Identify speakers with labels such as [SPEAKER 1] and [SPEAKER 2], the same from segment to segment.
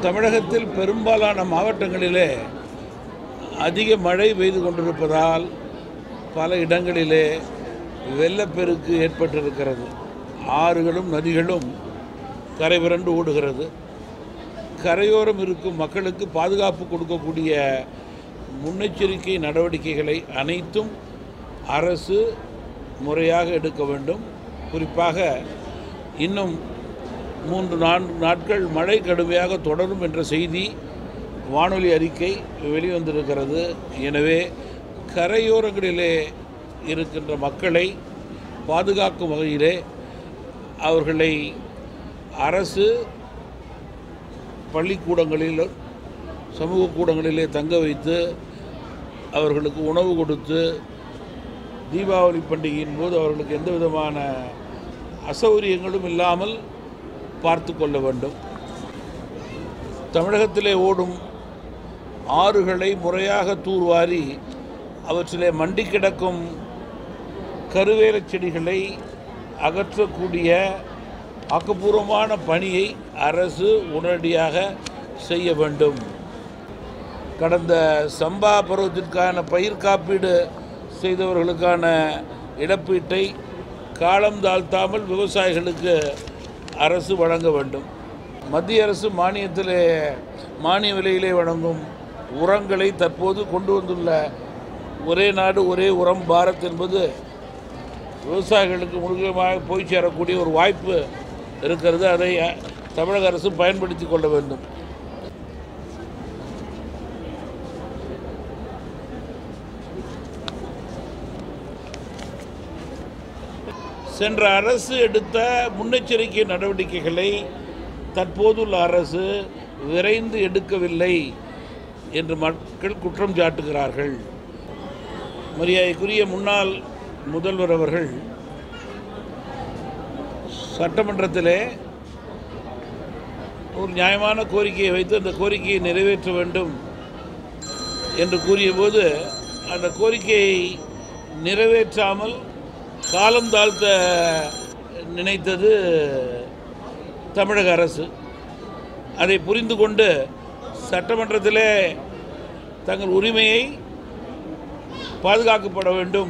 [SPEAKER 1] தமிழகத்தில் பெரும்பாலான மாவட்டங்களிலே அதிக மழை பெய்து கொண்டிருப்பதால் பல இடங்களிலே வெள்ளப்பெருக்கு ஏற்பட்டிருக்கிறது ஆறுகளும் நதிகளும் கரை புரண்டு ஓடுகிறது கரையோரம் இருக்கும் மக்களுக்கு பாதுகாப்பு கொடுக்கக்கூடிய முன்னெச்சரிக்கை நடவடிக்கைகளை அனைத்தும் அரசு முறையாக எடுக்க வேண்டும் குறிப்பாக இன்னும் மூன்று நான்கு நாட்கள் மழை கடுமையாக தொடரும் என்ற செய்தி வானொலி அறிக்கை வெளிவந்திருக்கிறது எனவே கரையோரங்களிலே இருக்கின்ற மக்களை பாதுகாக்கும் வகையிலே அவர்களை அரசு பள்ளிக்கூடங்களில் சமூக கூடங்களிலே தங்க வைத்து அவர்களுக்கு உணவு கொடுத்து தீபாவளி பண்டிகையின் போது அவர்களுக்கு எந்த விதமான அசௌகரியங்களும் இல்லாமல் பார்த்து கொள்ள வேண்டும் தமிழகத்திலே ஓடும் ஆறுகளை முறையாக தூர்வாரி அவற்றிலே மண்டி கிடக்கும் கருவேல செடிகளை அகற்றக்கூடிய ஆக்கப்பூர்வமான பணியை அரசு உடனடியாக செய்ய வேண்டும் கடந்த சம்பா பருவத்திற்கான பயிர் காப்பீடு செய்தவர்களுக்கான இழப்பீட்டை காலம் தாழ்த்தாமல் விவசாயிகளுக்கு அரசு வழங்க வேண்டும் மத்திய அரசு மானியத்திலே மானிய விலையிலே வழங்கும் உரங்களை தற்போது கொண்டு வந்துள்ள ஒரே நாடு ஒரே உரம் பாரத் என்பது விவசாயிகளுக்கு முழுமையாக போய் சேரக்கூடிய ஒரு வாய்ப்பு இருக்கிறது அதை அஹ், தமிழக அரசு பயன்படுத்தி கொள்ள வேண்டும் சென்ற அரசு எடுத்த முன்னெச்சரிக்கை நடவடிக்கைகளை தற்போதுள்ள அரசு விரைந்து எடுக்கவில்லை என்று மக்கள் குற்றம் சாட்டுகிறார்கள் மரியாதைக்குரிய முன்னாள் முதல்வர் அவர்கள் சட்டமன்றத்திலே ஒரு நியாயமான கோரிக்கையை வைத்து அந்த கோரிக்கையை நிறைவேற்ற வேண்டும் என்று கூறியபோது அந்த கோரிக்கையை நிறைவேற்றாமல் காலம் தாழ்த்த நினைத்தது தமிழக அரசு அதை புரிந்து கொண்டு சட்டமன்றத்திலே தங்கள் உரிமையை பாதுகாக்கப்பட வேண்டும்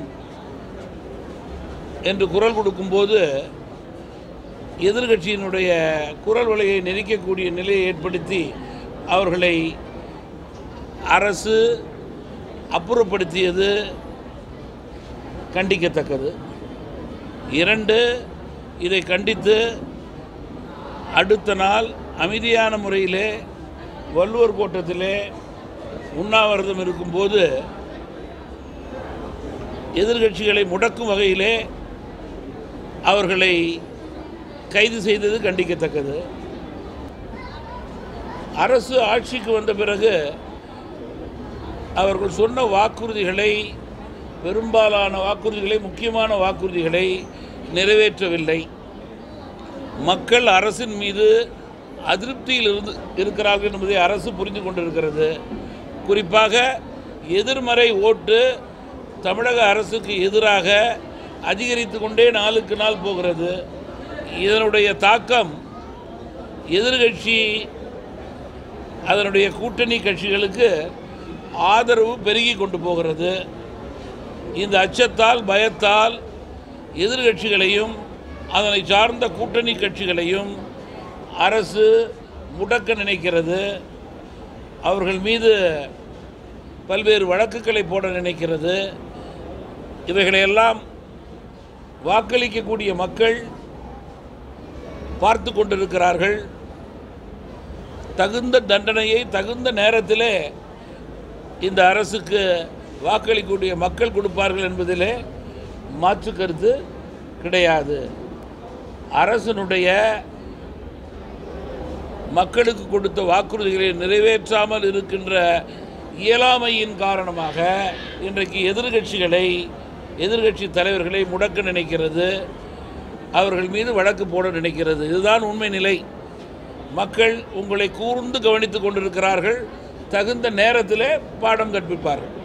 [SPEAKER 1] என்று குரல் கொடுக்கும்போது எதிர்கட்சியினுடைய குரல் வலையை நெரிக்கக்கூடிய நிலையை ஏற்படுத்தி அவர்களை அரசு அப்புறப்படுத்தியது கண்டிக்கத்தக்கது இரண்டு இதை கண்டித்து அடுத்த நாள் அமைதியான முறையிலே வள்ளுவர் கோட்டத்திலே உண்ணாவிரதம் இருக்கும்போது எதிர்கட்சிகளை முடக்கும் வகையிலே அவர்களை கைது செய்தது கண்டிக்கத்தக்கது அரசு ஆட்சிக்கு வந்த பிறகு அவர்கள் சொன்ன வாக்குறுதிகளை பெரும்பாலான வாக்குறுதிகளை முக்கியமான வாக்குறுதிகளை நிறைவேற்றவில்லை மக்கள் அரசின் மீது அதிருப்தியில் இருந்து இருக்கிறார்கள் என்பதை அரசு புரிந்து கொண்டிருக்கிறது குறிப்பாக எதிர்மறை ஓட்டு தமிழக அரசுக்கு எதிராக அதிகரித்து கொண்டே நாளுக்கு நாள் போகிறது இதனுடைய தாக்கம் எதிர்கட்சி அதனுடைய கூட்டணி கட்சிகளுக்கு ஆதரவு பெருகி கொண்டு போகிறது இந்த அச்சத்தால் பயத்தால் எதிர்கட்சிகளையும் அதனை சார்ந்த கூட்டணி கட்சிகளையும் அரசு முடக்க நினைக்கிறது அவர்கள் மீது பல்வேறு வழக்குகளை போட நினைக்கிறது இவைகளையெல்லாம் வாக்களிக்கக்கூடிய மக்கள் பார்த்து கொண்டிருக்கிறார்கள் தகுந்த தண்டனையை தகுந்த நேரத்திலே இந்த அரசுக்கு வாக்களிக்கக்கூடிய மக்கள் கொடுப்பார்கள் என்பதிலே மாற்று கருத்து கிடையாது அரசனுடைய மக்களுக்கு கொடுத்த வாக்குறுதிகளை நிறைவேற்றாமல் இருக்கின்ற இயலாமையின் காரணமாக இன்றைக்கு எதிர்கட்சிகளை எதிர்கட்சி தலைவர்களை முடக்க நினைக்கிறது அவர்கள் மீது வழக்கு போட நினைக்கிறது இதுதான் உண்மை நிலை மக்கள் உங்களை கூர்ந்து கவனித்துக் கொண்டிருக்கிறார்கள் தகுந்த நேரத்திலே பாடம் கற்பிப்பார்கள்